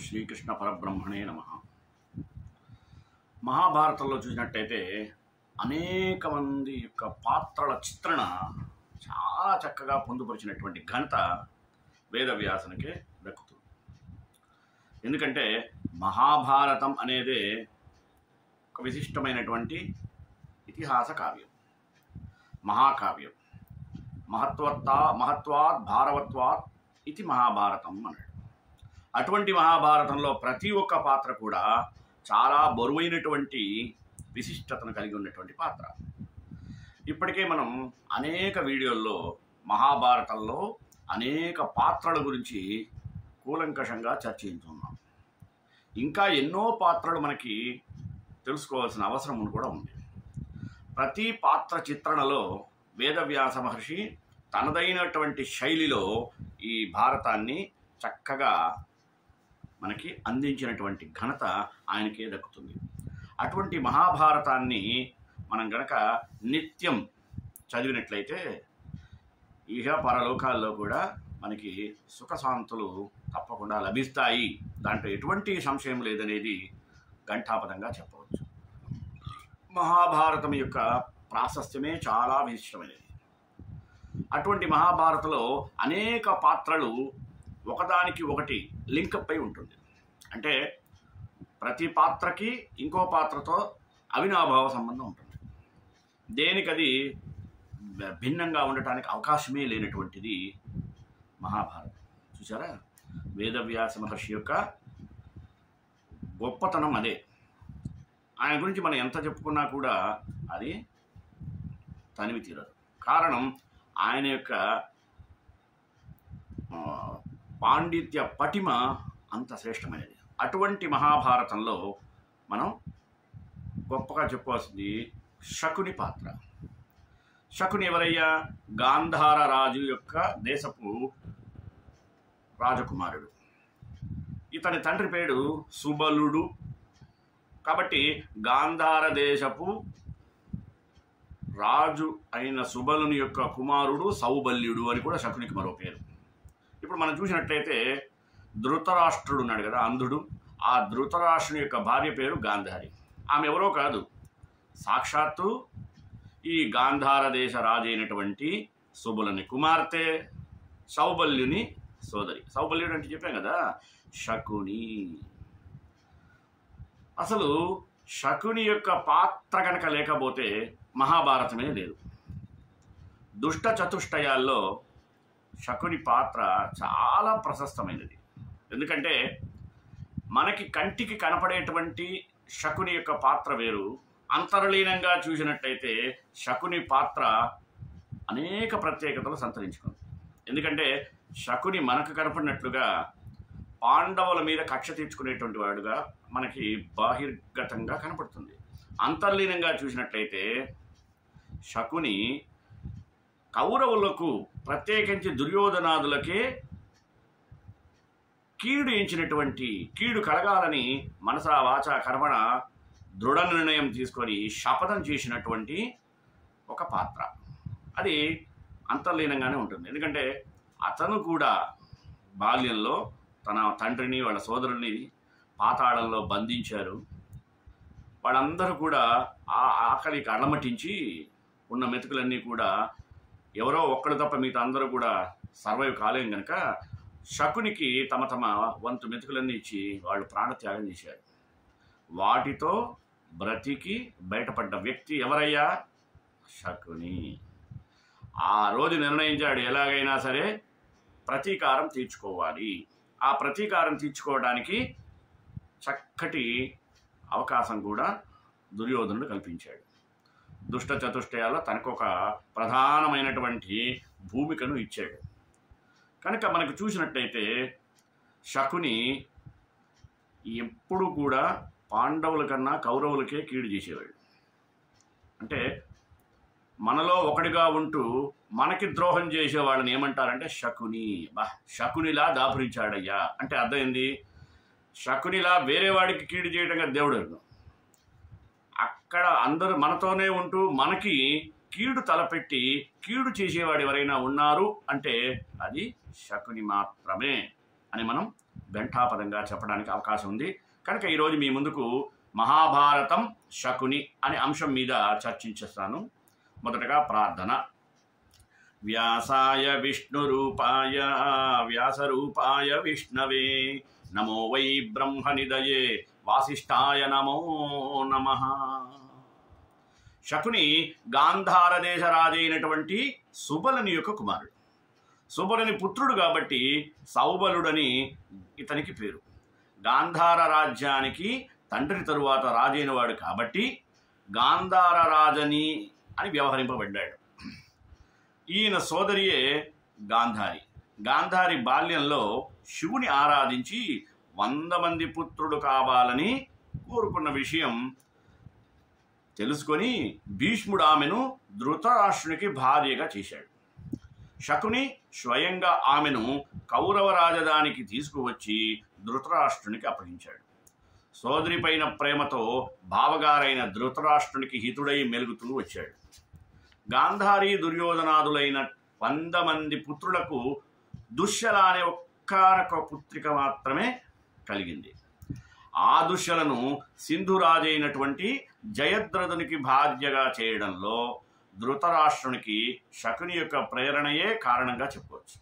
శ్రీకృష్ణ పరబ్రహ్మణే నమ మహాభారతంలో చూసినట్టయితే అనేక మంది యొక్క పాత్రల చిత్రణ చాలా చక్కగా పొందుపరిచినటువంటి ఘనత వేదవ్యాసనికే దక్కుతుంది ఎందుకంటే మహాభారతం అనేదే ఒక విశిష్టమైనటువంటి ఇతిహాస కావ్యం మహాకావ్యం మహత్వత్త మహత్వాత్ భారవత్వాత్ ఇది మహాభారతం అన్నాడు అటువంటి మహాభారతంలో ప్రతి ఒక్క పాత్ర కూడా చాలా బరువైనటువంటి విశిష్టతను కలిగి ఉన్నటువంటి పాత్ర ఇప్పటికే మనం అనేక వీడియోల్లో మహాభారతంలో అనేక పాత్రల గురించి కూలంకషంగా చర్చించున్నాం ఇంకా ఎన్నో పాత్రలు మనకి తెలుసుకోవాల్సిన అవసరం కూడా ఉంది ప్రతి పాత్ర చిత్రణలో వేదవ్యాస మహర్షి తనదైనటువంటి శైలిలో ఈ భారతాన్ని చక్కగా మనకి అందించినటువంటి ఘనత ఆయనకే దక్కుతుంది అటువంటి మహాభారతాన్ని మనం గనక నిత్యం చదివినట్లయితే ఇహ పరలోకాల్లో కూడా మనకి సుఖశాంతులు తప్పకుండా లభిస్తాయి దాంట్లో ఎటువంటి సంశయం లేదనేది ఘంటాపదంగా చెప్పవచ్చు మహాభారతం యొక్క ప్రాశస్త్యమే చాలా విశిష్టమైనది అటువంటి మహాభారతంలో అనేక పాత్రలు ఒకదానికి ఒకటి లింకప్ అయి ఉంటుంది అంటే ప్రతి పాత్రకి ఇంకో పాత్రతో అవినాభావ సంబంధం ఉంటుంది దేనికది భిన్నంగా ఉండటానికి అవకాశమే లేనటువంటిది మహాభారతం చూసారా వేదవ్యాస మహర్షి యొక్క గొప్పతనం అదే ఆయన గురించి మనం ఎంత చెప్పుకున్నా కూడా అది తనివి తీరదు కారణం ఆయన యొక్క ఆ, పాండిత్య పటిమ అంత శ్రేష్టమైనది అటువంటి మహాభారతంలో మనం గొప్పగా చెప్పుకోవాల్సింది శకుని పాత్ర శకుని ఎవరయ్యా గాంధార రాజు యొక్క దేశపు రాజకుమారుడు ఇతని తండ్రి పేరు సుబలుడు కాబట్టి గాంధార దేశపు రాజు అయిన సుబలుని యొక్క కుమారుడు సౌబల్యుడు అని కూడా శకునికి మరో పేరు ఇప్పుడు మనం చూసినట్లయితే ధృతరాష్ట్రుడు ఉన్నాడు కదా అంధుడు ఆ ధృతరాష్ట్రుని యొక్క భార్య పేరు గాంధారి ఆమె ఎవరో కాదు సాక్షాత్తు ఈ గాంధార దేశ రాజు అయినటువంటి సుబులని కుమార్తె సౌబల్యుని సోదరి సౌబల్యుడు అంటే చెప్పాం కదా శకుని అసలు శకుని యొక్క పాత్ర కనుక లేకపోతే మహాభారతమే లేదు దుష్ట చతుష్టయాల్లో శకుని పాత్ర చాలా ప్రశస్తమైనది ఎందుకంటే మనకి కంటికి కనపడేటువంటి శకుని యొక్క పాత్ర వేరు అంతర్లీనంగా చూసినట్టయితే శకుని పాత్ర అనేక ప్రత్యేకతలు సంతరించుకుంది ఎందుకంటే శకుని మనకు కనపడినట్లుగా పాండవుల మీద కక్ష తీర్చుకునేటువంటి వాడుగా మనకి బాహిర్గతంగా కనపడుతుంది అంతర్లీనంగా చూసినట్లయితే శకుని కౌరవులకు ప్రత్యేకించి దుర్యోధనాదులకే కీడు ఎంచినటువంటి కీడు కలగాలని మనసా వాచ కర్మణ దృఢ నిర్ణయం తీసుకొని శపథం చేసినటువంటి ఒక పాత్ర అది అంతర్లీనంగానే ఉంటుంది ఎందుకంటే అతను కూడా బాల్యంలో తన తండ్రిని వాళ్ళ సోదరుని పాతాళంలో బంధించారు వాళ్ళందరూ కూడా ఆ ఆకలికి అడమటించి ఉన్న మెతుకులన్నీ కూడా ఎవరో ఒక్కడు తప్ప మిగతా అందరూ కూడా సర్వైవ్ కాలేం కనుక శకునికి తమ తమ వంతు మెతుకులన్నీ ఇచ్చి వాళ్ళు ప్రాణత్యాగం చేశారు వాటితో బ్రతికి బయటపడ్డ వ్యక్తి ఎవరయ్యా శకుని ఆ రోజు నిర్ణయించాడు ఎలాగైనా సరే ప్రతీకారం తీర్చుకోవాలి ఆ ప్రతీకారం తీర్చుకోవడానికి చక్కటి అవకాశం కూడా దుర్యోధనుడు కల్పించాడు దుష్ట చతుష్టయాల్లో తనకు ఒక ప్రధానమైనటువంటి భూమికను ఇచ్చాడు కనుక మనకు చూసినట్టయితే శకుని ఎప్పుడు కూడా పాండవుల కన్నా కౌరవులకే కీడు చేసేవాడు అంటే మనలో ఒకటిగా ఉంటూ మనకి ద్రోహం చేసే వాళ్ళని ఏమంటారంటే శకుని బా శకునిలా దాపురించాడయ్యా అంటే అర్థం ఏంది శకునిలా వేరే వాడికి కీడు చేయడంగా దేవుడు ఎరుగు. అక్కడ అందరూ మనతోనే ఉంటూ మనకి కీడు తలపెట్టి కీడు చేసేవాడు ఎవరైనా ఉన్నారు అంటే అది శకుని మాత్రమే అని మనం ఘంటాపదంగా చెప్పడానికి అవకాశం ఉంది కనుక ఈరోజు మీ ముందుకు మహాభారతం శకుని అనే అంశం మీద చర్చించేస్తాను మొదటగా ప్రార్థన వ్యాసాయ విష్ణురూపాయ వ్యాసరూపాయ విష్ణవే నమో వై బ్రహ్మనిదయే వాసిష్ఠాయ నమో నమ శకుని గాంధార దేశ రాజైనటువంటి సుబలుని యొక్క కుమారుడు సుబలుని పుత్రుడు కాబట్టి సౌబలుడని ఇతనికి పేరు గాంధార రాజ్యానికి తండ్రి తరువాత రాజైనవాడు కాబట్టి గాంధార రాజని అని వ్యవహరింపబడ్డాడు ఈయన సోదరియే గాంధారి గాంధారి బాల్యంలో శివుని ఆరాధించి వంద మంది పుత్రుడు కావాలని కోరుకున్న విషయం తెలుసుకొని భీష్ముడు ఆమెను ధృతరాష్ట్రునికి భార్యగా చేశాడు శకుని స్వయంగా ఆమెను కౌరవ రాజధానికి తీసుకువచ్చి ధృతరాష్ట్రునికి అప్పగించాడు సోదరిపైన ప్రేమతో బావగారైన ధృతరాష్ట్రునికి హితుడై మెలుగుతూ వచ్చాడు గాంధారి దుర్యోధనాదులైన వంద మంది పుత్రులకు దుశ్శల అనే ఒక్కనొక పుత్రిక మాత్రమే కలిగింది ఆ దుశ్శలను సింధురాజైనటువంటి జయద్రథునికి భార్యగా చేయడంలో ధృతరాష్ట్రునికి శకుని యొక్క ప్రేరణయే కారణంగా చెప్పవచ్చు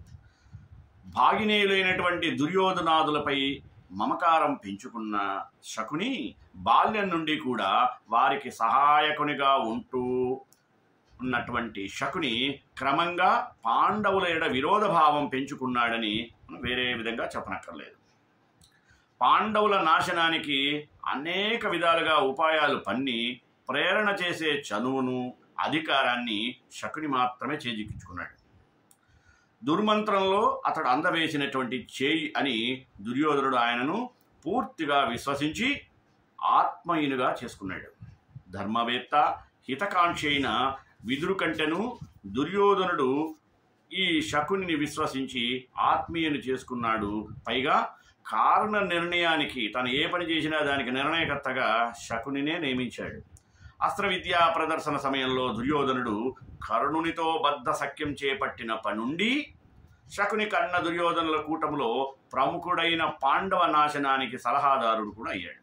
భాగినేయులైనటువంటి దుర్యోధనాదులపై మమకారం పెంచుకున్న శకుని బాల్యం నుండి కూడా వారికి సహాయకునిగా ఉంటూ ఉన్నటువంటి శకుని క్రమంగా పాండవుల ఎడ విరోధ భావం పెంచుకున్నాడని మనం వేరే విధంగా చెప్పనక్కర్లేదు పాండవుల నాశనానికి అనేక విధాలుగా ఉపాయాలు పన్ని ప్రేరణ చేసే చనువును అధికారాన్ని శకుని మాత్రమే చేజిక్కించుకున్నాడు దుర్మంత్రంలో అతడు అందవేసినటువంటి చేయి అని దుర్యోధనుడు ఆయనను పూర్తిగా విశ్వసించి ఆత్మీయునిగా చేసుకున్నాడు ధర్మవేత్త హితకాంక్షి అయిన విదురు కంటెను దుర్యోధనుడు ఈ శకుని విశ్వసించి ఆత్మీయుని చేసుకున్నాడు పైగా కారణ నిర్ణయానికి తను ఏ పని చేసినా దానికి నిర్ణయకర్తగా శకునినే నియమించాడు అస్త్ర విద్యా ప్రదర్శన సమయంలో దుర్యోధనుడు కర్ణునితో బద్ధ సఖ్యం చేపట్టినప్పటి నుండి శకుని కన్న దుర్యోధనుల కూటములో ప్రముఖుడైన పాండవ నాశనానికి సలహాదారుడు కూడా అయ్యాడు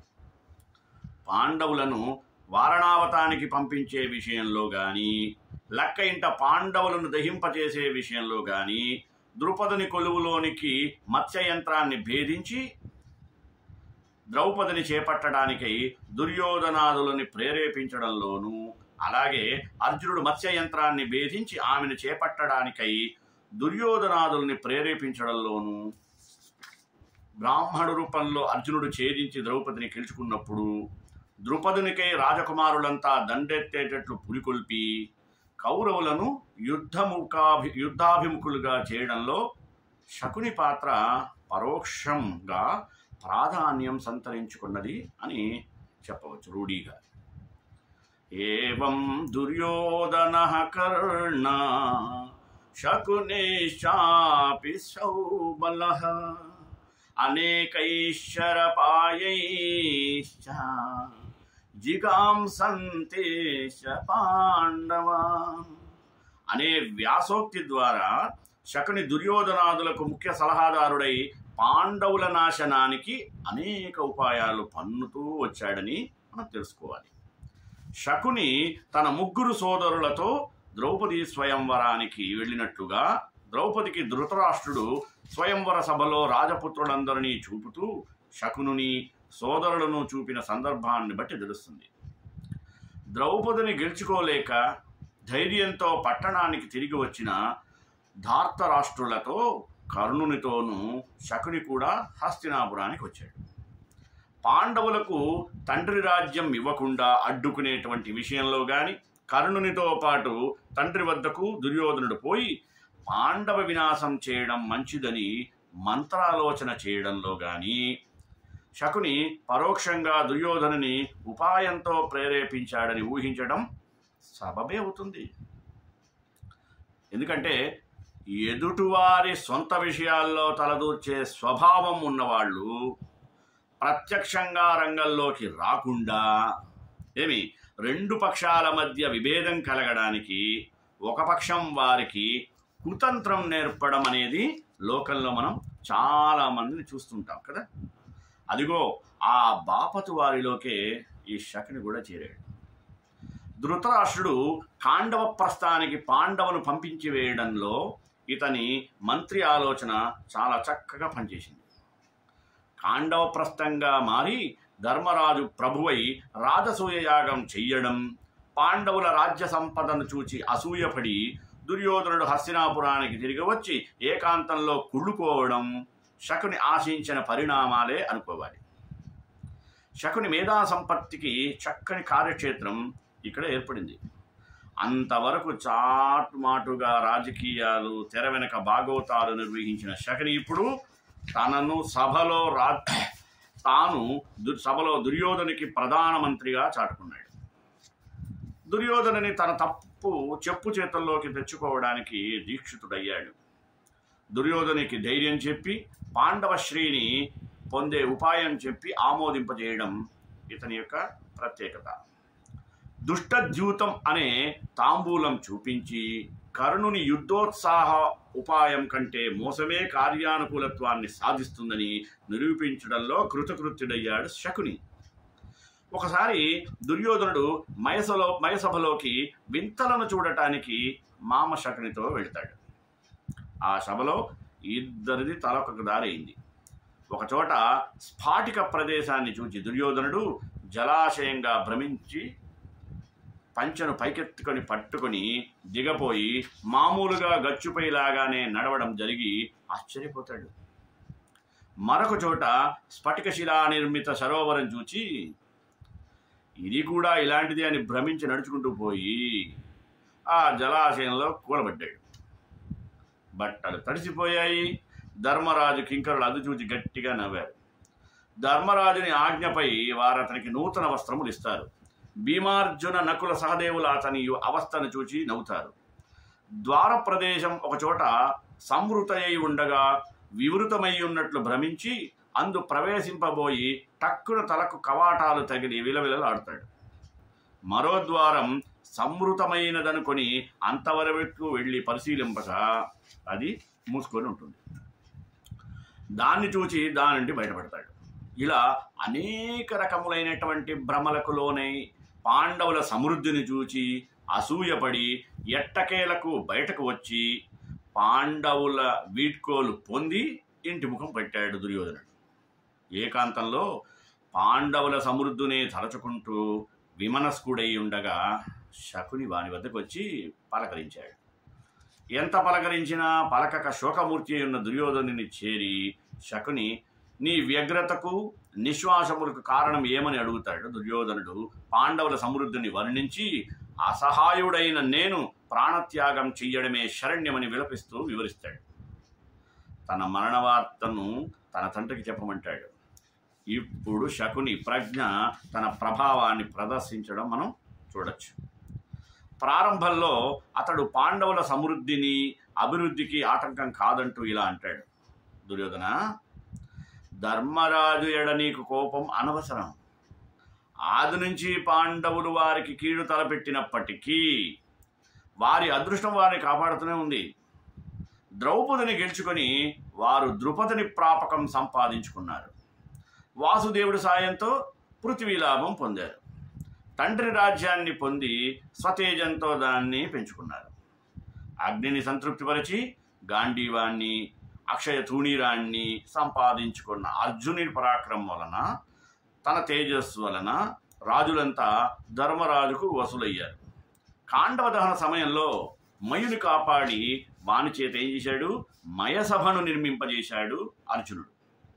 పాండవులను వారణావతానికి పంపించే విషయంలో గాని లక్క ఇంట పాండవులను దహింపచేసే విషయంలో గాని ద్రుపదుని కొలువులోనికి మత్స్య యంత్రాన్ని భేదించి ద్రౌపదిని చేపట్టడానికై దుర్యోధనాదులని ప్రేరేపించడంలోనూ అలాగే అర్జునుడు మత్స్య యంత్రాన్ని భేదించి ఆమెను చేపట్టడానికై దుర్యోధనాదుల్ని ప్రేరేపించడంలోనూ బ్రాహ్మణ రూపంలో అర్జునుడు ఛేదించి ద్రౌపదిని గెలుచుకున్నప్పుడు ద్రుపదునికై రాజకుమారులంతా దండెత్తేటట్లు పురికొల్పి కౌరవులను యుద్ధముఖాభి యుద్ధాభిముఖులుగా చేయడంలో శకుని పాత్ర పరోక్షంగా ప్రాధాన్యం సంతరించుకున్నది అని చెప్పవచ్చు రూఢీగా ఏం దుర్యోధన కర్ణ శకునేశాపి సౌబల అనేకైశ్చరపాయైశ్చ జిగాంసంతేశ పాండవా అనే వ్యాసోక్తి ద్వారా శకుని దుర్యోధనాదులకు ముఖ్య సలహాదారుడై పాండవుల నాశనానికి అనేక ఉపాయాలు పన్నుతూ వచ్చాడని మనం తెలుసుకోవాలి శకుని తన ముగ్గురు సోదరులతో ద్రౌపది స్వయంవరానికి వెళ్ళినట్లుగా ద్రౌపదికి ధృతరాష్ట్రుడు స్వయంవర సభలో రాజపుత్రులందరినీ చూపుతూ శకునుని సోదరులను చూపిన సందర్భాన్ని బట్టి తెలుస్తుంది ద్రౌపదిని గెలుచుకోలేక ధైర్యంతో పట్టణానికి తిరిగి వచ్చిన ధార్తరాష్ట్రులతో కర్ణునితోనూ శకుని కూడా హస్తినాపురానికి వచ్చాడు పాండవులకు తండ్రి రాజ్యం ఇవ్వకుండా అడ్డుకునేటువంటి విషయంలో గాని కర్ణునితో పాటు తండ్రి వద్దకు దుర్యోధనుడు పోయి పాండవ వినాశం చేయడం మంచిదని మంత్రాలోచన చేయడంలో గాని శకుని పరోక్షంగా దుర్యోధనుని ఉపాయంతో ప్రేరేపించాడని ఊహించడం సబబే అవుతుంది ఎందుకంటే ఎదుటివారి సొంత విషయాల్లో తలదూర్చే స్వభావం ఉన్నవాళ్ళు ప్రత్యక్షంగా రంగంలోకి రాకుండా ఏమి రెండు పక్షాల మధ్య విభేదం కలగడానికి ఒక పక్షం వారికి కుతంత్రం నేర్పడం అనేది లోకంలో మనం చాలా మందిని చూస్తుంటాం కదా అదిగో ఆ బాపతు వారిలోకే ఈ శకుని కూడా చేరాడు ధృతరాష్ట్రుడు కాండవ ప్రస్థానికి పాండవను పంపించి వేయడంలో ఇతని మంత్రి ఆలోచన చాలా చక్కగా పనిచేసింది కాండవ ప్రస్థంగా మారి ధర్మరాజు ప్రభువై రాజసూయ యాగం చెయ్యడం పాండవుల రాజ్య సంపదను చూచి అసూయపడి దుర్యోధనుడు హస్తినాపురానికి తిరిగి వచ్చి ఏకాంతంలో కుళ్ళుకోవడం శకుని ఆశించిన పరిణామాలే అనుకోవాలి శకుని మేధా సంపత్తికి చక్కని కార్యక్షేత్రం ఇక్కడ ఏర్పడింది అంతవరకు చాటుమాటుగా రాజకీయాలు తెర వెనక భాగవతాలు నిర్వహించిన శకుని ఇప్పుడు తనను సభలో రా తాను దు- సభలో దుర్యోధనికి ప్రధానమంత్రిగా చాటుకున్నాడు దుర్యోధనని తన తప్పు చెప్పు చేతుల్లోకి తెచ్చుకోవడానికి దీక్షితుడయ్యాడు దుర్యోధనికి ధైర్యం చెప్పి పాండవ శ్రీని పొందే ఉపాయం చెప్పి ఆమోదింపజేయడం ఇతని యొక్క ప్రత్యేకత దుష్టద్యూతం అనే తాంబూలం చూపించి కర్ణుని యుద్ధోత్సాహ ఉపాయం కంటే మోసమే కార్యానుకూలత్వాన్ని సాధిస్తుందని నిరూపించడంలో కృతకృత్యుడయ్యాడు శకుని ఒకసారి దుర్యోధనుడు మయసలో మయసభలోకి వింతలను చూడటానికి మామ శకునితో వెళ్తాడు ఆ సభలో ఇద్దరిది తలొక దారైంది ఒకచోట స్ఫాటిక ప్రదేశాన్ని చూచి దుర్యోధనుడు జలాశయంగా భ్రమించి పంచెను పైకెత్తుకొని పట్టుకొని దిగపోయి మామూలుగా గచ్చుపై లాగానే నడవడం జరిగి ఆశ్చర్యపోతాడు మరొక చోట స్ఫటిక శిలా నిర్మిత సరోవరం చూచి ఇది కూడా ఇలాంటిది అని భ్రమించి నడుచుకుంటూ పోయి ఆ జలాశయంలో కూలబడ్డాడు బట్టలు తడిసిపోయాయి ధర్మరాజు కింకరులు అది చూచి గట్టిగా నవ్వారు ధర్మరాజుని ఆజ్ఞపై వారు అతనికి నూతన వస్త్రములు ఇస్తారు భీమార్జున నకుల సహదేవుల అతని అవస్థను చూచి నవ్వుతారు ద్వార ప్రదేశం ఒకచోట సంవృతయ్యి ఉండగా వివృతమై ఉన్నట్లు భ్రమించి అందు ప్రవేశింపబోయి టక్కున తలకు కవాటాలు తగిలి విలవిలలాడుతాడు మరో ద్వారం సంవృతమైనదనుకొని అంతవరకు వెళ్ళి పరిశీలింపగా అది మూసుకొని ఉంటుంది దాన్ని చూచి దాని నుండి బయటపడతాడు ఇలా అనేక రకములైనటువంటి భ్రమలకు లోనై పాండవుల సమృద్ధిని చూచి అసూయపడి ఎట్టకేలకు బయటకు వచ్చి పాండవుల వీడ్కోలు పొంది ఇంటి ముఖం పెట్టాడు దుర్యోధనుడు ఏకాంతంలో పాండవుల సమృద్ధినే తలచుకుంటూ విమనస్కుడై ఉండగా శకుని వాని వద్దకు వచ్చి పలకరించాడు ఎంత పలకరించినా పలకక శోకమూర్తి అయి ఉన్న దుర్యోధనుని చేరి శకుని నీ వ్యగ్రతకు నిశ్వాసములకు కారణం ఏమని అడుగుతాడు దుర్యోధనుడు పాండవుల సమృద్ధిని వర్ణించి అసహాయుడైన నేను ప్రాణత్యాగం చెయ్యడమే శరణ్యమని విలపిస్తూ వివరిస్తాడు తన మరణ వార్తను తన తండ్రికి చెప్పమంటాడు ఇప్పుడు శకుని ప్రజ్ఞ తన ప్రభావాన్ని ప్రదర్శించడం మనం చూడొచ్చు ప్రారంభంలో అతడు పాండవుల సమృద్ధిని అభివృద్ధికి ఆటంకం కాదంటూ ఇలా అంటాడు దుర్యోధన ధర్మరాజు ఎడ నీకు కోపం అనవసరం ఆది నుంచి పాండవులు వారికి కీడు తలపెట్టినప్పటికీ వారి అదృష్టం వారిని కాపాడుతూనే ఉంది ద్రౌపదిని గెలుచుకొని వారు ద్రుపదిని ప్రాపకం సంపాదించుకున్నారు వాసుదేవుడి సాయంతో పృథ్వీ లాభం పొందారు తండ్రి రాజ్యాన్ని పొంది స్వతేజంతో దాన్ని పెంచుకున్నారు అగ్నిని సంతృప్తిపరిచి గాంధీవాన్ని అక్షయ తూణీరాన్ని సంపాదించుకున్న అర్జునుడి పరాక్రమం వలన తన తేజస్సు వలన రాజులంతా ధర్మరాజుకు వసూలయ్యారు కాండవ దహన సమయంలో మయుని కాపాడి వాని చేత ఏం చేశాడు మయసభను నిర్మింపజేశాడు అర్జునుడు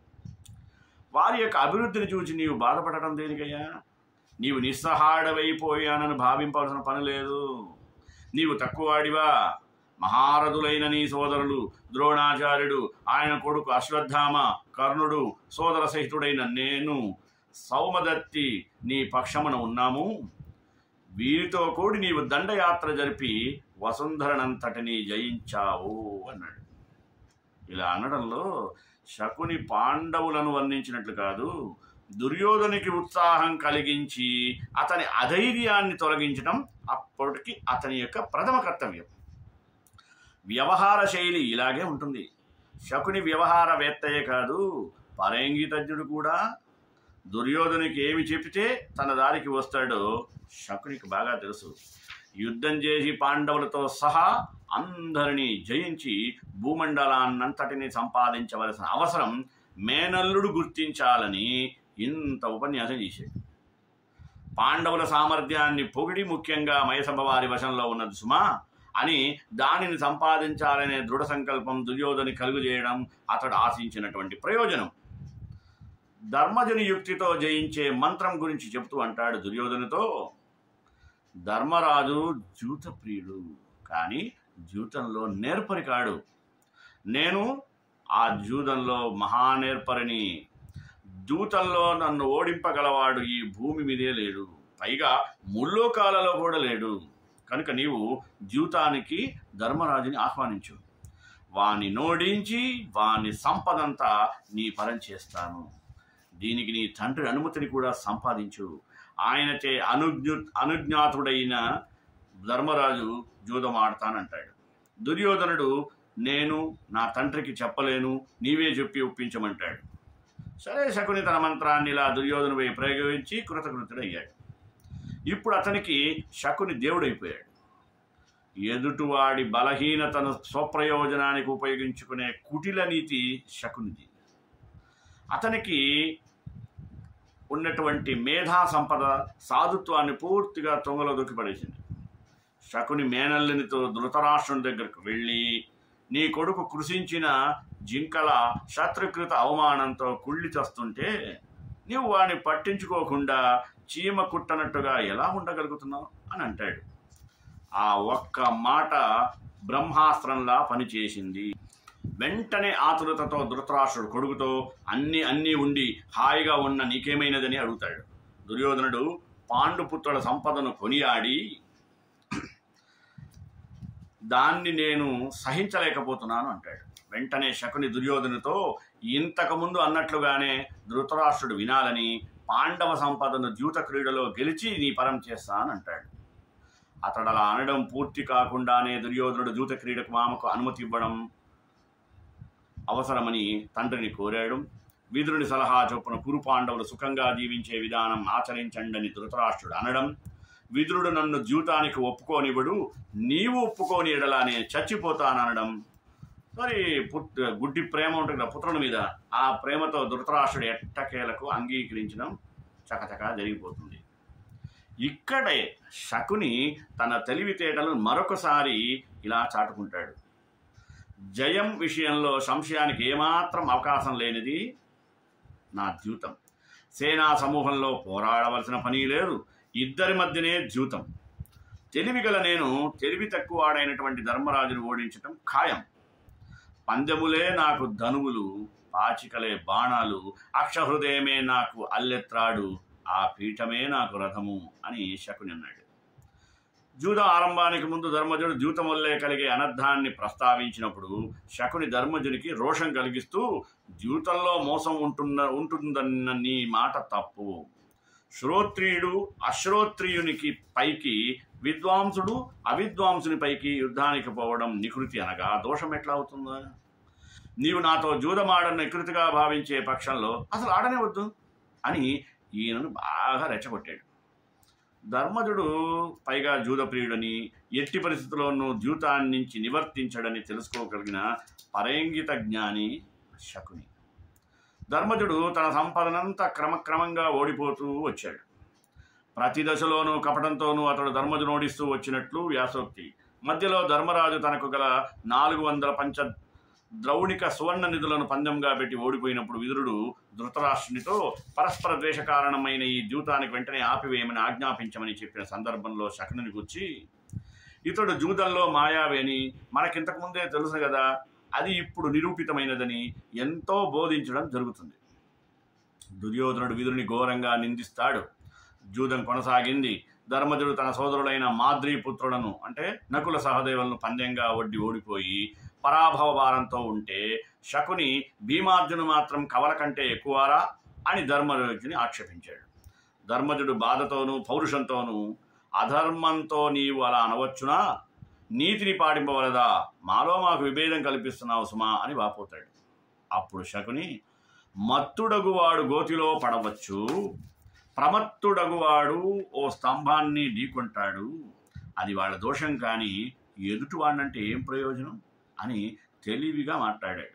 వారి యొక్క అభివృద్ధిని చూసి నీవు బాధపడటం దేనికయ్యా నీవు నిస్సహాయుడవైపోయానని భావింపవలసిన పని లేదు నీవు తక్కువవాడివా మహారథులైన నీ సోదరులు ద్రోణాచార్యుడు ఆయన కొడుకు అశ్వత్థామ కర్ణుడు సోదర సహితుడైన నేను సౌమదత్తి నీ పక్షమున ఉన్నాము వీరితో కూడి నీవు దండయాత్ర జరిపి వసుంధరనంతటిని జయించావు అన్నాడు ఇలా అనడంలో శకుని పాండవులను వర్ణించినట్లు కాదు దుర్యోధనికి ఉత్సాహం కలిగించి అతని అధైర్యాన్ని తొలగించడం అప్పటికి అతని యొక్క ప్రథమ కర్తవ్యం వ్యవహార శైలి ఇలాగే ఉంటుంది శకుని వ్యవహారవేత్తయే కాదు పరేంగితజ్ఞుడు కూడా దుర్యోధనునికి ఏమి చెబితే తన దారికి వస్తాడో శకునికి బాగా తెలుసు యుద్ధం చేసి పాండవులతో సహా అందరినీ జయించి భూమండలాన్నంతటిని సంపాదించవలసిన అవసరం మేనల్లుడు గుర్తించాలని ఇంత ఉపన్యాసం చేశాడు పాండవుల సామర్థ్యాన్ని పొగిడి ముఖ్యంగా మయసభ వారి వశంలో ఉన్నది సుమా అని దానిని సంపాదించాలనే దృఢ సంకల్పం దుర్యోధని కలుగుజేయడం అతడు ఆశించినటువంటి ప్రయోజనం ధర్మజని యుక్తితో జయించే మంత్రం గురించి చెబుతూ అంటాడు దుర్యోధనుతో ధర్మరాజు జూతప్రియుడు కానీ జూతంలో నేర్పరి కాడు నేను ఆ జూదంలో మహానేర్పరిని జూతంలో నన్ను ఓడింపగలవాడు ఈ భూమి మీదే లేడు పైగా ముల్లోకాలలో కూడా లేడు కనుక నీవు జూతానికి ధర్మరాజుని ఆహ్వానించు వాని నోడించి వాని సంపదంతా నీ పరం చేస్తాను దీనికి నీ తండ్రి అనుమతిని కూడా సంపాదించు ఆయనచే అనుజ్ఞు అనుజ్ఞాతుడైన ధర్మరాజు జూదం ఆడతానంటాడు దుర్యోధనుడు నేను నా తండ్రికి చెప్పలేను నీవే చెప్పి ఒప్పించమంటాడు సరే శకుని తన మంత్రాన్ని ఇలా దుర్యోధనుపై ప్రయోగించి కృతకృతుడయ్యాడు ఇప్పుడు అతనికి శకుని దేవుడైపోయాడు ఎదుటివాడి బలహీనతను స్వప్రయోజనానికి ఉపయోగించుకునే కుటిల నీతి శకునిది అతనికి ఉన్నటువంటి మేధా సంపద సాధుత్వాన్ని పూర్తిగా తొంగలో దొక్కిపడేసింది శకుని మేనల్లునితో ధృతరాష్ట్రుని దగ్గరకు వెళ్ళి నీ కొడుకు కృషించిన జింకల శత్రుకృత అవమానంతో కుళ్ళి చస్తుంటే నీవు వాడిని పట్టించుకోకుండా చీమ కుట్టనట్టుగా ఎలా ఉండగలుగుతున్నావు అని అంటాడు ఆ ఒక్క మాట బ్రహ్మాస్త్రంలా పనిచేసింది వెంటనే ఆతురతతో ధృతరాష్ట్రుడు కొడుకుతో అన్ని అన్నీ ఉండి హాయిగా ఉన్న నీకేమైనదని అడుగుతాడు దుర్యోధనుడు పాండుపుత్రుల సంపదను కొనియాడి దాన్ని నేను సహించలేకపోతున్నాను అంటాడు వెంటనే శకుని దుర్యోధనుతో ఇంతకుముందు అన్నట్లుగానే ధృతరాష్ట్రుడు వినాలని పాండవ సంపదను ద్యూత క్రీడలో గెలిచి నీ పరం చేస్తానంటాడు అతడు అలా అనడం పూర్తి కాకుండానే దుర్యోధనుడు ద్యూత క్రీడకు మామకు అనుమతి ఇవ్వడం అవసరమని తండ్రిని కోరాడు విదురుని సలహా చొప్పున కురు పాండవులు సుఖంగా జీవించే విధానం ఆచరించండని ధృతరాష్ట్రుడు అనడం విదురుడు నన్ను ద్యూతానికి ఒప్పుకోనివ్వడు నీవు ఒప్పుకోని ఎడలా నేను చచ్చిపోతాననడం మరి పుట్ గుడ్డి ప్రేమ ఉంటుంది కదా పుత్రుని మీద ఆ ప్రేమతో ధృతరాష్ట్రుడు ఎట్టకేలకు అంగీకరించడం చకచకా జరిగిపోతుంది ఇక్కడే శకుని తన తెలివితేటలను మరొకసారి ఇలా చాటుకుంటాడు జయం విషయంలో సంశయానికి ఏమాత్రం అవకాశం లేనిది నా ద్యూతం సేనా సమూహంలో పోరాడవలసిన పని లేదు ఇద్దరి మధ్యనే ద్యూతం తెలివిగల నేను తెలివి తక్కువ ఆడైనటువంటి ధర్మరాజును ఓడించటం ఖాయం పందెములే నాకు ధనువులు పాచికలే బాణాలు అక్షహృదయమే నాకు అల్లెత్రాడు ఆ పీఠమే నాకు రథము అని శకుని అన్నాడు జూద ఆరంభానికి ముందు ధర్మజుడు జూతం వల్లే కలిగే అనర్థాన్ని ప్రస్తావించినప్పుడు శకుని ధర్మజునికి రోషం కలిగిస్తూ జూతంలో మోసం ఉంటున్న ఉంటుందన్న నీ మాట తప్పు శ్రోత్రియుడు అశ్రోత్రియునికి పైకి విద్వాంసుడు అవిద్వాంసుని పైకి యుద్ధానికి పోవడం నికృతి అనగా దోషం ఎట్లా అవుతుందా నీవు నాతో జూదమాడని నికృతిగా భావించే పక్షంలో అసలు ఆడనే వద్దు అని ఈయనను బాగా రెచ్చగొట్టాడు ధర్మజుడు పైగా జూదప్రియుడని ఎట్టి పరిస్థితుల్లోనూ జూతాన్ని నుంచి నివర్తించడని తెలుసుకోగలిగిన పరేంగిత జ్ఞాని శకుని ధర్మజుడు తన సంపదనంతా క్రమక్రమంగా ఓడిపోతూ వచ్చాడు ప్రతి దశలోనూ కపటంతోనూ అతడు ధర్మజును ఓడిస్తూ వచ్చినట్లు వ్యాసోక్తి మధ్యలో ధర్మరాజు తనకు గల నాలుగు వందల పంచ ద్రౌణిక సువర్ణ నిధులను పందెంగా పెట్టి ఓడిపోయినప్పుడు విదురుడు ధృతరాష్ట్రునితో పరస్పర ద్వేష కారణమైన ఈ ద్యూతానికి వెంటనే ఆపివేయమని ఆజ్ఞాపించమని చెప్పిన సందర్భంలో శకుని గుర్చి ఇతడు జూదంలో మాయావి అని మనకింతకు ముందే తెలుసు కదా అది ఇప్పుడు నిరూపితమైనదని ఎంతో బోధించడం జరుగుతుంది దుర్యోధనుడు విదురుని ఘోరంగా నిందిస్తాడు జూదం కొనసాగింది ధర్మజుడు తన సోదరుడైన మాద్రీ పుత్రులను అంటే నకుల సహదేవులను పందెంగా ఒడ్డి ఓడిపోయి పరాభవ భారంతో ఉంటే శకుని భీమార్జును మాత్రం కవల కంటే ఎక్కువారా అని ధర్మజుని ఆక్షేపించాడు ధర్మజుడు బాధతోనూ పౌరుషంతోనూ అధర్మంతో నీవు అలా అనవచ్చునా నీతిని పాటింపవలదా మాలో మాకు విభేదం కల్పిస్తున్నావు సుమా అని వాపోతాడు అప్పుడు శకుని మత్తుడగువాడు గోతిలో పడవచ్చు ప్రమత్తుడగువాడు ఓ స్తంభాన్ని ఢీకొంటాడు అది వాళ్ళ దోషం కానీ ఎదుటివాడినంటే ఏం ప్రయోజనం అని తెలివిగా మాట్లాడాడు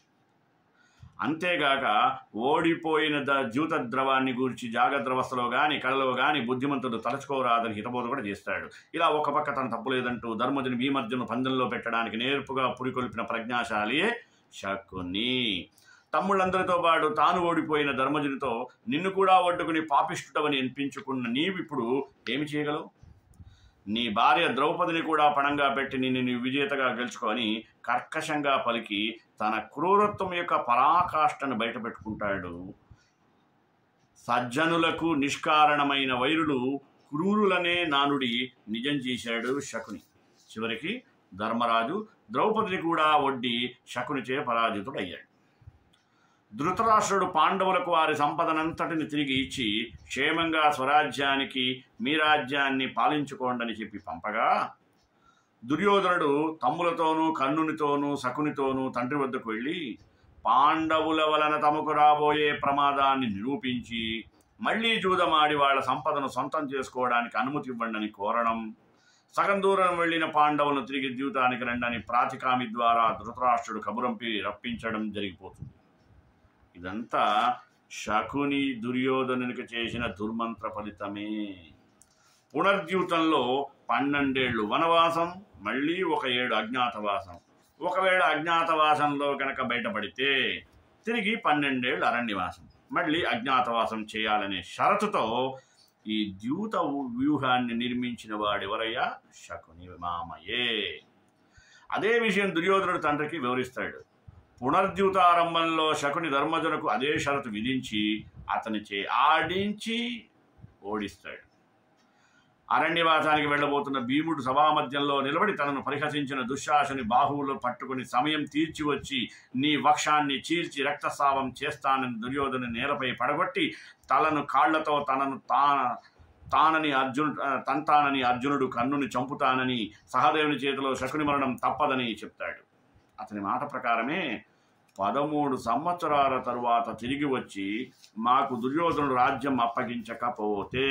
అంతేగాక ఓడిపోయిన ద జూత ద్రవాన్ని గురించి జాగ్రత్తవస్థలో గాని కళలో గాని బుద్ధిమంతుడు తలచుకోరాదని హితబోధ కూడా చేస్తాడు ఇలా ఒక పక్క తన తప్పు లేదంటూ ధర్మజుని భీమర్జును పందెంలో పెట్టడానికి నేర్పుగా పురికొల్పిన ప్రజ్ఞాశాలియే శకుని తమ్ముళ్ళందరితో పాటు తాను ఓడిపోయిన ధర్మజునితో నిన్ను కూడా ఒడ్డుకుని పాపిష్టుడవని అనిపించుకున్న నీవిప్పుడు ఏమి చేయగలవు నీ భార్య ద్రౌపదిని కూడా పణంగా పెట్టి నిన్ను నీ విజేతగా గెలుచుకొని కర్కశంగా పలికి తన క్రూరత్వం యొక్క పరాకాష్ఠను బయటపెట్టుకుంటాడు సజ్జనులకు నిష్కారణమైన వైరులు క్రూరులనే నానుడి నిజం చేశాడు శకుని చివరికి ధర్మరాజు ద్రౌపదిని కూడా ఒడ్డి శకునిచే పరాజితుడయ్యాడు ధృతరాష్ట్రుడు పాండవులకు వారి సంపదనంతటిని తిరిగి ఇచ్చి క్షేమంగా స్వరాజ్యానికి మీ రాజ్యాన్ని పాలించుకోండని చెప్పి పంపగా దుర్యోధనుడు తమ్ములతోనూ కర్ణునితోనూ శకునితోనూ తండ్రి వద్దకు వెళ్ళి పాండవుల వలన తమకు రాబోయే ప్రమాదాన్ని నిరూపించి మళ్లీ జూదమాడి వాళ్ళ సంపదను సొంతం చేసుకోవడానికి అనుమతి ఇవ్వండి కోరడం సగం దూరం వెళ్ళిన పాండవులను తిరిగి ద్యూతానికి రండని ప్రాతికామి ద్వారా ధృతరాష్ట్రుడు కబురంపి రప్పించడం జరిగిపోతుంది ఇదంతా శకుని దుర్యోధనునికి చేసిన దుర్మంత్ర ఫలితమే పునర్ద్యూతంలో పన్నెండేళ్లు వనవాసం మళ్ళీ ఒక ఏడు అజ్ఞాతవాసం ఒకవేళ అజ్ఞాతవాసంలో కనుక బయటపడితే తిరిగి పన్నెండేళ్ళు అరణ్యవాసం మళ్ళీ అజ్ఞాతవాసం చేయాలనే షరతుతో ఈ ద్యూత వ్యూహాన్ని నిర్మించిన వాడెవరయ్యా శకుని మామయే అదే విషయం దుర్యోధనుడు తండ్రికి వివరిస్తాడు పునర్ద్యూతారంభంలో శకుని ధర్మజునకు అదే షరతు విధించి అతని చే ఆడించి ఓడిస్తాడు అరణ్యవాసానికి వెళ్ళబోతున్న భీముడు సభామధ్యంలో నిలబడి తనను పరిహసించిన దుశ్శాసుని బాహువులు పట్టుకుని సమయం తీర్చి వచ్చి నీ వక్షాన్ని చీల్చి రక్తస్రావం చేస్తానని దుర్యోధను నేలపై పడగొట్టి తలను కాళ్లతో తనను తా తానని అర్జును తంతానని అర్జునుడు కన్నుని చంపుతానని సహదేవుని చేతిలో శకుని మరణం తప్పదని చెప్తాడు అతని మాట ప్రకారమే పదమూడు సంవత్సరాల తరువాత తిరిగి వచ్చి మాకు దుర్యోధనుడు రాజ్యం అప్పగించకపోతే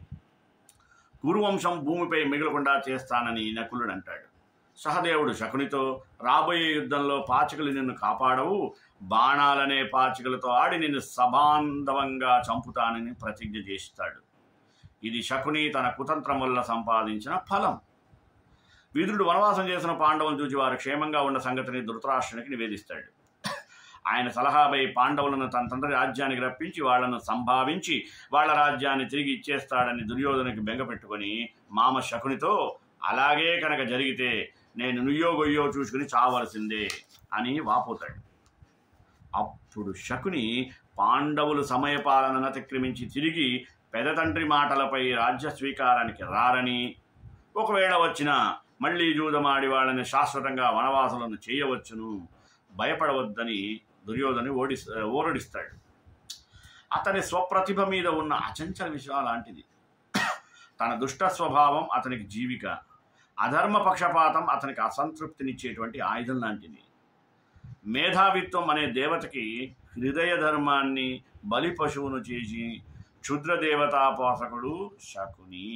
కురువంశం భూమిపై మిగలకుండా చేస్తానని నకులుడు అంటాడు సహదేవుడు శకునితో రాబోయే యుద్ధంలో పాచికలు నిన్ను కాపాడవు బాణాలనే పాచికలతో ఆడి నిన్ను సబాంధవంగా చంపుతానని ప్రతిజ్ఞ చేస్తాడు ఇది శకుని తన కుతంత్రం వల్ల సంపాదించిన ఫలం విదురుడు వనవాసం చేసిన పాండవులను చూసి వారు క్షేమంగా ఉన్న సంగతిని ధృతరాష్ట్రునికి నివేదిస్తాడు ఆయన సలహాపై పాండవులను తన తండ్రి రాజ్యానికి రప్పించి వాళ్లను సంభావించి వాళ్ళ రాజ్యాన్ని తిరిగి ఇచ్చేస్తాడని దుర్యోధనకి బెంగ పెట్టుకొని మామ శకునితో అలాగే కనుక జరిగితే నేను నుయ్యో గొయ్యో చూసుకుని చావలసిందే అని వాపోతాడు అప్పుడు శకుని పాండవులు సమయపాలన అతిక్రమించి తిరిగి పెదతండ్రి మాటలపై రాజ్య స్వీకారానికి రారని ఒకవేళ వచ్చినా మళ్ళీ జూదమాడి వాళ్ళని శాశ్వతంగా వనవాసులను చేయవచ్చును భయపడవద్దని దుర్యోధని ఓడి ఓరడిస్తాడు అతని స్వప్రతిభ మీద ఉన్న అచంచల విషయం లాంటిది తన దుష్ట స్వభావం అతనికి జీవిక అధర్మ పక్షపాతం అతనికి అసంతృప్తినిచ్చేటువంటి ఆయుధం లాంటిది మేధావిత్వం అనే దేవతకి హృదయ ధర్మాన్ని బలి పశువును చేసి క్షుద్ర దేవతాపోసకుడు శకుని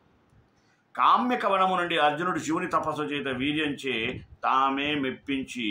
కామ్య కవనము నుండి అర్జునుడు శివుని తపస్సు చేత వీర్యంచే తామే మెప్పించి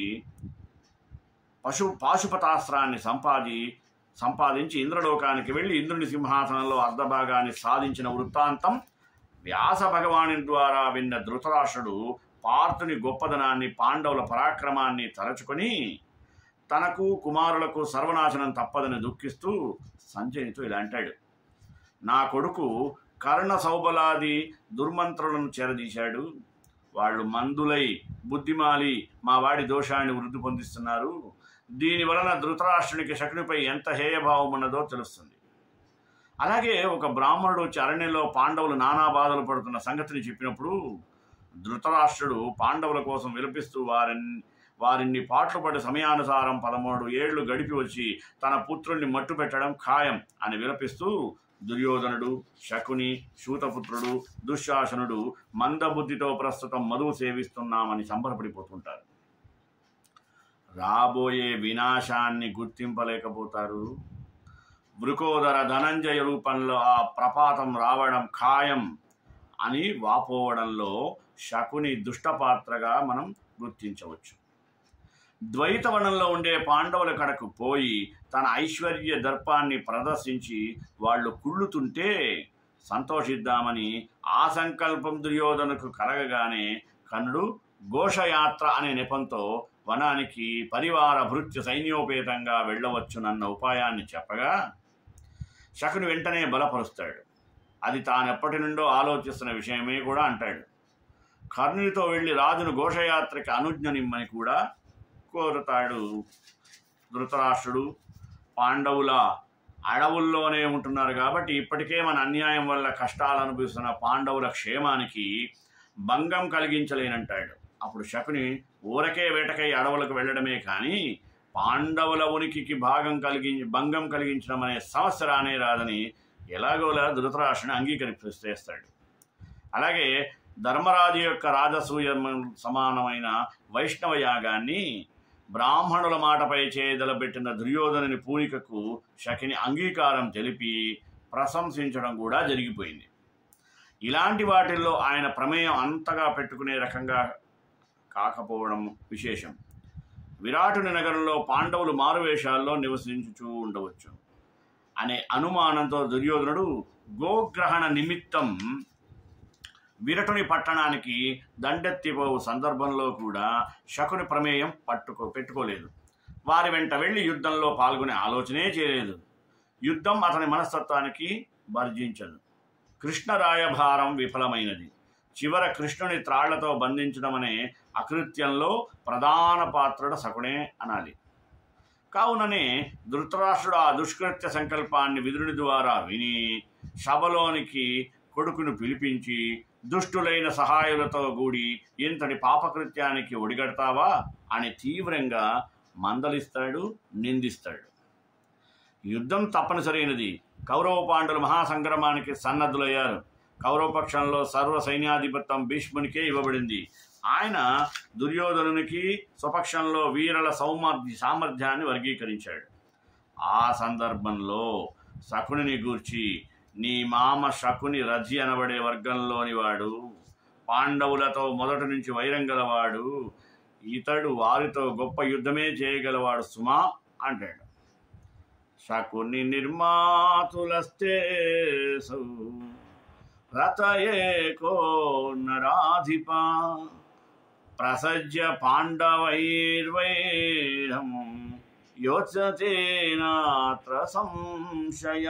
పశు పాశుపతాస్త్రాన్ని సంపాది సంపాదించి ఇంద్రలోకానికి వెళ్ళి ఇంద్రుని సింహాసనంలో అర్ధభాగాన్ని సాధించిన వృత్తాంతం వ్యాస భగవాని ద్వారా విన్న ధృతరాష్ట్రుడు పార్థుని గొప్పదనాన్ని పాండవుల పరాక్రమాన్ని తలచుకొని తనకు కుమారులకు సర్వనాశనం తప్పదని దుఃఖిస్తూ సంజయ్తో ఇలా అంటాడు నా కొడుకు కర్ణ సౌబలాది దుర్మంత్రులను చేరదీశాడు వాళ్ళు మందులై బుద్ధిమాలి మా వాడి దోషాన్ని వృద్ధి పొందిస్తున్నారు దీని వలన ధృతరాష్ట్రునికి శకునిపై ఎంత హేయభావం ఉన్నదో తెలుస్తుంది అలాగే ఒక బ్రాహ్మణుడు వచ్చి అరణ్యంలో పాండవులు నానా బాధలు పడుతున్న సంగతిని చెప్పినప్పుడు ధృతరాష్ట్రుడు పాండవుల కోసం విలపిస్తూ వారిని వారిన్ని పాటలు పడి సమయానుసారం పదమూడు ఏళ్లు గడిపి వచ్చి తన పుత్రుణ్ణి మట్టు పెట్టడం ఖాయం అని విలపిస్తూ దుర్యోధనుడు శకుని శూతపుత్రుడు దుశ్శాసనుడు మందబుద్ధితో ప్రస్తుతం మధువు సేవిస్తున్నామని సంబరపడిపోతుంటారు రాబోయే వినాశాన్ని గుర్తింపలేకపోతారు వృకోదర ధనంజయ రూపంలో ఆ ప్రపాతం రావడం ఖాయం అని వాపోవడంలో శకుని దుష్టపాత్రగా మనం గుర్తించవచ్చు ద్వైతవనంలో ఉండే పాండవుల కడకు పోయి తన ఐశ్వర్య దర్పాన్ని ప్రదర్శించి వాళ్ళు కుళ్ళుతుంటే సంతోషిద్దామని ఆ సంకల్పం దుర్యోధనకు కలగగానే కర్ణుడు ఘోషయాత్ర అనే నెపంతో వనానికి పరివార భృత్య సైన్యోపేతంగా వెళ్ళవచ్చునన్న ఉపాయాన్ని చెప్పగా శకుని వెంటనే బలపరుస్తాడు అది తానెప్పటి నుండో ఆలోచిస్తున్న విషయమే కూడా అంటాడు కర్ణునితో వెళ్ళి రాజును ఘోషయాత్రకి అనుజ్ఞనిమ్మని కూడా కోరుతాడు ధృతరాష్ట్రుడు పాండవుల అడవుల్లోనే ఉంటున్నారు కాబట్టి ఇప్పటికే మన అన్యాయం వల్ల కష్టాలు అనుభవిస్తున్న పాండవుల క్షేమానికి భంగం కలిగించలేనంటాడు అప్పుడు శకుని ఊరకే వేటకై అడవులకు వెళ్ళడమే కానీ పాండవుల ఉనికికి భాగం కలిగించి భంగం కలిగించడం అనే సమస్య రానే రాదని ఎలాగోలా ధృతరాష్ట్రుని అంగీకరిస్తేస్తాడు అలాగే ధర్మరాజు యొక్క రాజసూయ సమానమైన వైష్ణవ యాగాన్ని బ్రాహ్మణుల మాటపై చేయదలబెట్టిన దుర్యోధనుని పూనికకు శకిని అంగీకారం తెలిపి ప్రశంసించడం కూడా జరిగిపోయింది ఇలాంటి వాటిల్లో ఆయన ప్రమేయం అంతగా పెట్టుకునే రకంగా కాకపోవడం విశేషం విరాటుని నగరంలో పాండవులు మారువేషాల్లో నివసించుచూ ఉండవచ్చు అనే అనుమానంతో దుర్యోధనుడు గోగ్రహణ నిమిత్తం విరటుని పట్టణానికి దండెత్తిపోవు సందర్భంలో కూడా శకుని ప్రమేయం పట్టుకో పెట్టుకోలేదు వారి వెంట వెళ్ళి యుద్ధంలో పాల్గొనే ఆలోచనే చేయలేదు యుద్ధం అతని మనస్తత్వానికి వర్జించదు కృష్ణ రాయభారం విఫలమైనది చివర కృష్ణుని త్రాళ్లతో బంధించడం అనే అకృత్యంలో ప్రధాన పాత్రుడు శకునే అనాలి కావుననే ధృతరాష్ట్రుడు ఆ దుష్కృత్య సంకల్పాన్ని విదురుని ద్వారా విని సభలోనికి కొడుకును పిలిపించి దుష్టులైన సహాయులతో కూడి ఇంతటి పాపకృత్యానికి ఒడిగడతావా అని తీవ్రంగా మందలిస్తాడు నిందిస్తాడు యుద్ధం తప్పనిసరైనది కౌరవ పాండవులు మహాసంగ్రమానికి సన్నద్ధులయ్యారు కౌరవ పక్షంలో సర్వ సైన్యాధిపత్యం భీష్మునికే ఇవ్వబడింది ఆయన దుర్యోధనునికి స్వపక్షంలో వీరల సౌమర్థ్య సామర్థ్యాన్ని వర్గీకరించాడు ఆ సందర్భంలో శకునిని గూర్చి నీ మామ శకుని రథి అనబడే వర్గంలోని వాడు పాండవులతో మొదటి నుంచి వైరం గలవాడు ఇతడు వారితో గొప్ప యుద్ధమే చేయగలవాడు సుమా అంటాడు శకుని నిర్మాతులస్తే రతయేకో నరాధిప ప్రసజ్య పాండవైర్వైరం యోచతేనాత్ర సంశయ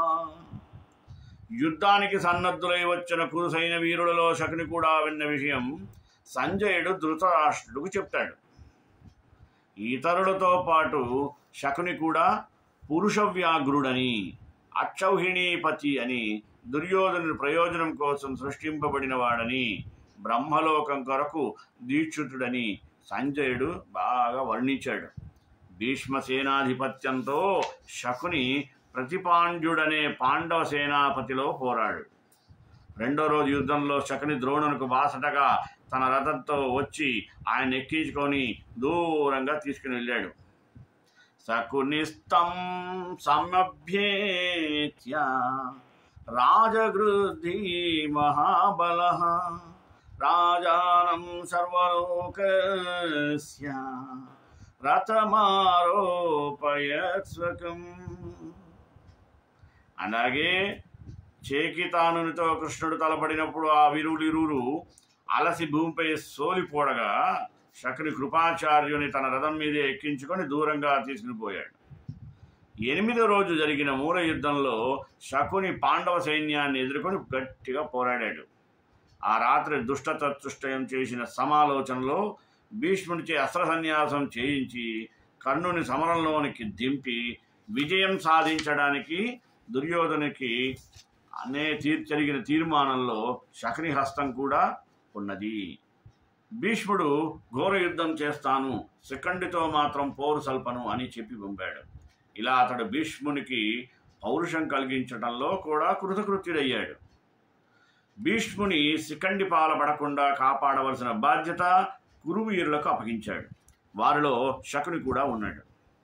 యుద్ధానికి సన్నద్ధులై వచ్చిన కురుసైన వీరులలో శకుని కూడా విన్న విషయం సంజయుడు ధృతరాష్ట్రుడికి చెప్తాడు ఇతరులతో పాటు శకుని కూడా పురుషవ్యాఘ్రుడని అక్షౌహిణీపతి అని దుర్యోధనుని ప్రయోజనం కోసం సృష్టింపబడిన వాడని బ్రహ్మలోకం కొరకు దీక్షితుడని సంజయుడు బాగా వర్ణించాడు భీష్మ సేనాధిపత్యంతో శకుని ప్రతిపాండ్యుడనే పాండవ సేనాపతిలో పోరాడు రెండో రోజు యుద్ధంలో శకుని ద్రోణునికి బాసటగా తన రథంతో వచ్చి ఆయన ఎక్కించుకొని దూరంగా తీసుకుని వెళ్ళాడు శకునిస్తం సమభ్యేత్య రాజగృద్ధి మహాబల రాజానం సర్వలోకస్య రథమారోపయత్స్వకం అలాగే చేకితానునితో కృష్ణుడు తలపడినప్పుడు ఆ విరులిరువురు అలసి భూమిపై సోలిపోడగా శకుని కృపాచార్యుని తన రథం మీదే ఎక్కించుకొని దూరంగా తీసుకునిపోయాడు ఎనిమిదో రోజు జరిగిన మూల యుద్ధంలో శకుని పాండవ సైన్యాన్ని ఎదుర్కొని గట్టిగా పోరాడాడు ఆ రాత్రి దుష్టతత్తుష్టయం చేసిన సమాలోచనలో భీష్మునిచే అస్త్ర సన్యాసం చేయించి కర్ణుని సమరంలోనికి దింపి విజయం సాధించడానికి దుర్యోధనికి అనే తీర్ జరిగిన తీర్మానంలో శకుని హస్తం కూడా ఉన్నది భీష్ముడు ఘోర యుద్ధం చేస్తాను శిఖండితో మాత్రం పోరు సల్పను అని చెప్పి పంపాడు ఇలా అతడు భీష్మునికి పౌరుషం కలిగించడంలో కూడా కృతకృత్యుడయ్యాడు భీష్ముని శిఖండి పాలబడకుండా కాపాడవలసిన బాధ్యత కురువీరులకు అప్పగించాడు వారిలో శకుని కూడా ఉన్నాడు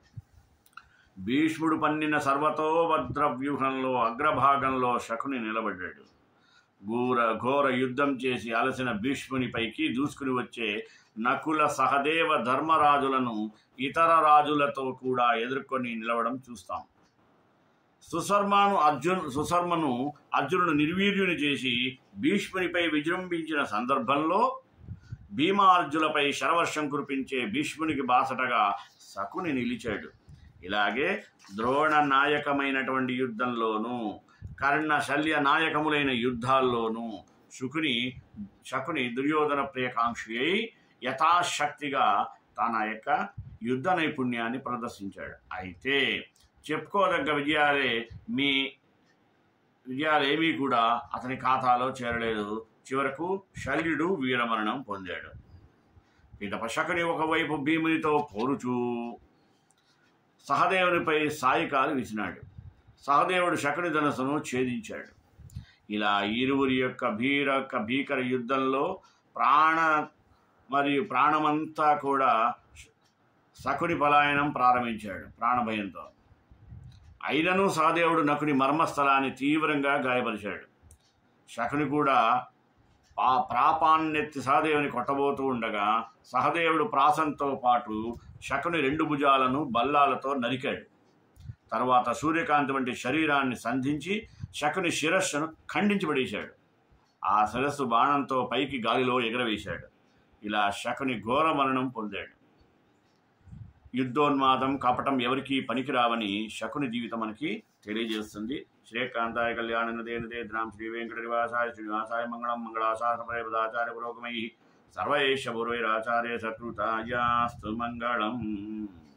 భీష్ముడు పన్నిన సర్వతోభద్ర వ్యూహంలో అగ్రభాగంలో శకుని నిలబడ్డాడు ఘోర ఘోర యుద్ధం చేసి అలసిన భీష్మునిపైకి దూసుకుని వచ్చే నకుల సహదేవ ధర్మరాజులను ఇతర రాజులతో కూడా ఎదుర్కొని నిలవడం చూస్తాం సుశర్మను అర్జున్ సుశర్మను అర్జునుడు నిర్వీర్యుని చేసి భీష్మునిపై విజృంభించిన సందర్భంలో భీమార్జులపై శరవర్షం కురిపించే భీష్మునికి బాసటగా శకుని నిలిచాడు ఇలాగే ద్రోణ నాయకమైనటువంటి యుద్ధంలోనూ కర్ణ శల్య నాయకములైన యుద్ధాల్లోనూ శుకుని శకుని దుర్యోధన ప్రియకాంక్షి అయి యథాశక్తిగా తన యొక్క యుద్ధ నైపుణ్యాన్ని ప్రదర్శించాడు అయితే చెప్పుకోదగ్గ విజయాలే మీ విజయాలేమీ కూడా అతని ఖాతాలో చేరలేదు చివరకు శల్యుడు వీరమరణం పొందాడు పిదప శకుని ఒకవైపు భీమునితో పోరుచూ సహదేవునిపై సాయికాలు విసినాడు సహదేవుడు శకుని ధనస్సును ఛేదించాడు ఇలా ఇరువురి యొక్క భీర భీకర యుద్ధంలో ప్రాణ మరియు ప్రాణమంతా కూడా శకుని పలాయనం ప్రారంభించాడు ప్రాణభయంతో అయినను సహదేవుడు నకుని మర్మస్థలాన్ని తీవ్రంగా గాయపరిచాడు శకుని కూడా ఆ ప్రాపాన్నెత్తి సహదేవుని కొట్టబోతూ ఉండగా సహదేవుడు ప్రాసంతో పాటు శకుని రెండు భుజాలను బల్లాలతో నరికాడు తర్వాత సూర్యకాంతి వంటి శరీరాన్ని సంధించి శకుని శిరస్సును ఖండించి పడేశాడు ఆ శిరస్సు బాణంతో పైకి గాలిలో ఎగరవేశాడు ఇలా శకుని ఘోర మరణం పొందాడు యుద్ధోన్మాదం కపటం ఎవరికీ పనికిరావని శకుని జీవితం మనకి తెలియజేస్తుంది శ్రీకాంతాయ కళ్యాణ దేనదేద్రాం శ్రీ వెంకట నివాసాయ శ్రీనివాసాయ మంగళం మంగళాశాసపరే పదాచార్య పురోగమై సర్వేశ పూర్వైరాచార్య సకృతాయాస్తు మంగళం